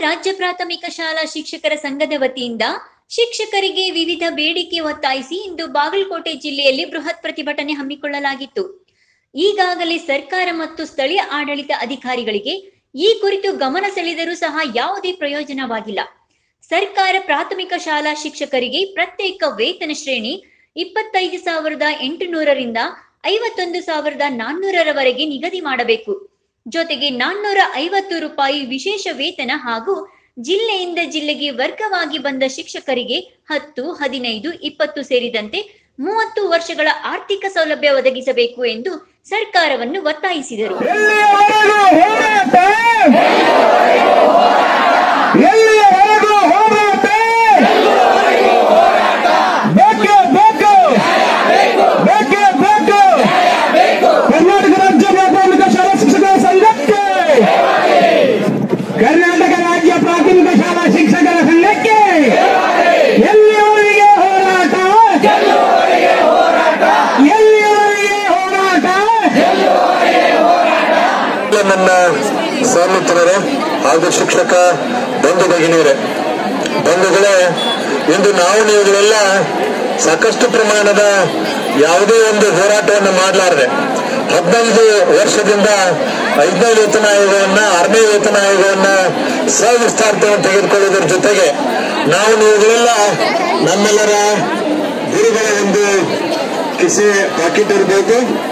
ರಾಜ್ಯ ಪ್ರಾಥಮಿಕ ಶಾಲಾ ಶಿಕ್ಷಕರ ಸಂಘದ ವತಿಯಿಂದ ಶಿಕ್ಷಕರಿಗೆ ವಿವಿಧ ಬೇಡಿಕೆ ಒತ್ತಾಯಿಸಿ ಇಂದು ಬಾಗಲಕೋಟೆ ಜಿಲ್ಲೆಯಲ್ಲಿ ಬೃಹತ್ ಪ್ರತಿಭಟನೆ ಹಮ್ಮಿಕೊಳ್ಳಲಾಗಿತ್ತು ಈಗಾಗಲೇ ಸರ್ಕಾರ ಮತ್ತು ಸ್ಥಳೀಯ ಆಡಳಿತ ಅಧಿಕಾರಿಗಳಿಗೆ ಈ ಕುರಿತು ಗಮನ ಸೆಳೆದರೂ ಸಹ ಯಾವುದೇ ಪ್ರಯೋಜನವಾಗಿಲ್ಲ ಸರ್ಕಾರ ಪ್ರಾಥಮಿಕ ಶಾಲಾ ಶಿಕ್ಷಕರಿಗೆ ಪ್ರತ್ಯೇಕ ವೇತನ ಶ್ರೇಣಿ ಇಪ್ಪತ್ತೈದು ಸಾವಿರದ ಎಂಟುನೂರರಿಂದ ಐವತ್ತೊಂದು ಸಾವಿರದ ನಾನ್ನೂರರವರೆಗೆ ನಿಗದಿ ಮಾಡಬೇಕು ಜೊತೆಗೆ ನಾನ್ನೂರ ಐವತ್ತು ರೂಪಾಯಿ ವಿಶೇಷ ವೇತನ ಹಾಗೂ ಜಿಲ್ಲೆಯಿಂದ ಜಿಲ್ಲೆಗೆ ವರ್ಗವಾಗಿ ಬಂದ ಶಿಕ್ಷಕರಿಗೆ ಹತ್ತು ಹದಿನೈದು ಇಪ್ಪತ್ತು ಸೇರಿದಂತೆ ಮೂವತ್ತು ವರ್ಷಗಳ ಆರ್ಥಿಕ ಸೌಲಭ್ಯ ಒದಗಿಸಬೇಕು ಎಂದು ಸರ್ಕಾರವನ್ನು ಒತ್ತಾಯಿಸಿದರು ಎಲ್ಲಿಯವರೆಗೂ ಹೋರಾಟ ಎಲ್ಲಿಯವರೆಗೂ ಹೋರಾಟ ಬೇಕೇ ಬೇಕು ಬೇಕೇ ಬೇಕು ಕರ್ನಾಟಕ ರಾಜ್ಯ ಪ್ರಾಥಮಿಕ ಶಾಲಾ ಶಿಕ್ಷಕರ ಸಂಘಕ್ಕೆ ಕರ್ನಾಟಕ ರಾಜ್ಯ ಪ್ರಾಥಮಿಕ ಶಾಲಾ ಶಿಕ್ಷಕರ ಸಂಘಕ್ಕೆ ಎಲ್ಲಿಯವರೆಗೆ ಹೋರಾಟ ಎಲ್ಲಿಯವರೆಗೆ ಹೋರಾಟ ನನ್ನ ಸಹಮಿತ್ರರೇ ಹಾಗೂ ಶಿಕ್ಷಕ ಬಂಧು ಭಗಿನಿಯರೇ ಬಂಧುಗಳೇ ಇಂದು ನಾವು ನೀವುಗಳೆಲ್ಲ ಸಾಕಷ್ಟು ಪ್ರಮಾಣದ ಯಾವುದೇ ಒಂದು ಹೋರಾಟವನ್ನು ಮಾಡಲಾರದೆ ಹದಿನೈದು ವರ್ಷದಿಂದ ಐದನೇ ವೇತನ ಆಯೋಗವನ್ನ ಆರನೇ ವೇತನ ಆಯೋಗವನ್ನ ಸವಿಸ್ತಾರತೆಯನ್ನು ತೆಗೆದುಕೊಳ್ಳುವುದರ ಜೊತೆಗೆ ನಾವು ನೀವುಗಳೆಲ್ಲ ನಮ್ಮೆಲ್ಲರ ಗುರುಗಳ ಒಂದು ಕಿಸೆ ಪಾಕೆಟ್ ಇರಬೇಕು